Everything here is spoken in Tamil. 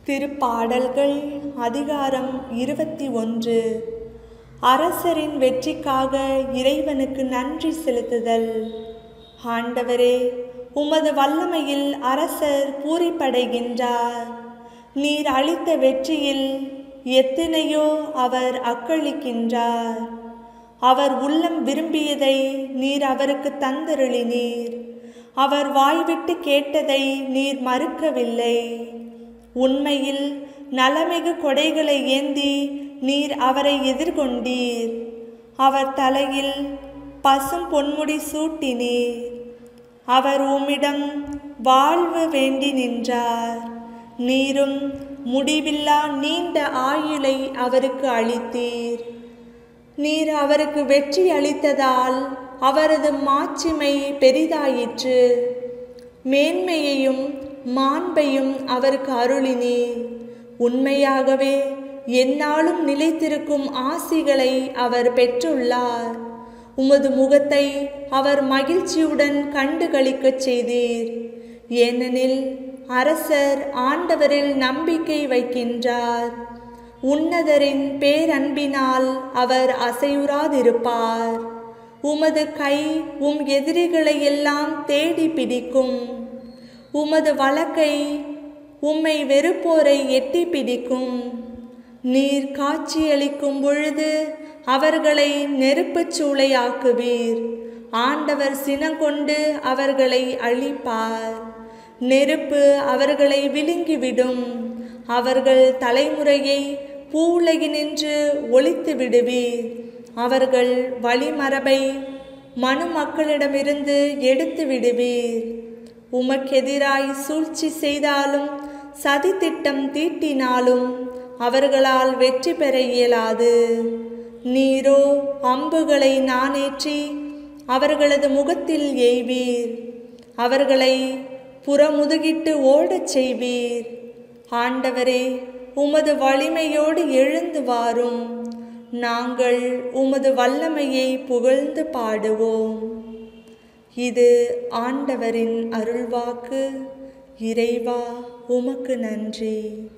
திருப்பாடல்கள் அதிகாரம் இருபத்தி ஒன்று அரசரின் வெற்றிக்காக இறைவனுக்கு நன்றி செலுத்துதல் ஆண்டவரே உமது வல்லமையில் அரசர் பூரிப்படைகின்றார் நீர் அளித்த வெற்றியில் எத்தனையோ அவர் அக்களிக்கின்றார் அவர் உள்ளம் விரும்பியதை நீர் அவருக்கு தந்தருளினீர் அவர் வாய்விட்டு கேட்டதை நீர் மறுக்கவில்லை உண்மையில் நலமிகு கொடைகளை ஏந்தி நீர் அவரை எதிர்கொண்டீர் அவர் தலையில் பசும் பொன்முடி சூட்டினீர் அவர் உம்மிடம் வாழ்வு வேண்டி நின்றார் நீரும் முடிவில்லா நீண்ட ஆயுளை அவருக்கு அளித்தீர் நீர் அவருக்கு வெற்றி அளித்ததால் அவரது மாட்சிமை பெரிதாயிற்று மேன்மையையும் மாண்பையும் அவருக்கு அருளினீர் உண்மையாகவே எந்நாளும் நிலைத்திருக்கும் ஆசிகளை அவர் பெற்றுள்ளார் உமது முகத்தை அவர் மகிழ்ச்சியுடன் கண்டு களிக்கச் செய்தீர் ஏனெனில் அரசர் ஆண்டவரில் நம்பிக்கை வைக்கின்றார் உன்னதரின் பேரன்பினால் அவர் அசையுறாதிருப்பார் உமது கை உம் எதிரிகளை எல்லாம் தேடி பிடிக்கும் உமது வழக்கை உம்மை வெறுப்போரை எட்டி பிடிக்கும் நீர் காட்சியளிக்கும் பொழுது அவர்களை நெருப்புச் சூளையாக்குவீர் ஆண்டவர் சினங்கொண்டு அவர்களை அழிப்பார் நெருப்பு அவர்களை விழுங்கிவிடும் அவர்கள் தலைமுறையை பூவுலகினின்று ஒழித்து விடுவீர் அவர்கள் வழிமரபை மனு மக்களிடமிருந்து எடுத்து விடுவீர் உமக்கெதிராய் சூழ்ச்சி செய்தாலும் சதி திட்டம் தீட்டினாலும் அவர்களால் வெற்றி பெற இயலாது நீரோ அம்புகளை நானேற்றி அவர்களது முகத்தில் எய்வீர் அவர்களை புறமுதுகிட்டு ஓடச் செய்வீர் ஆண்டவரே உமது வலிமையோடு எழுந்து வாரும் நாங்கள் உமது வல்லமையை புகழ்ந்து பாடுவோம் இது ஆண்டவரின் அருள்வாக்கு இறைவா உமக்கு நன்றி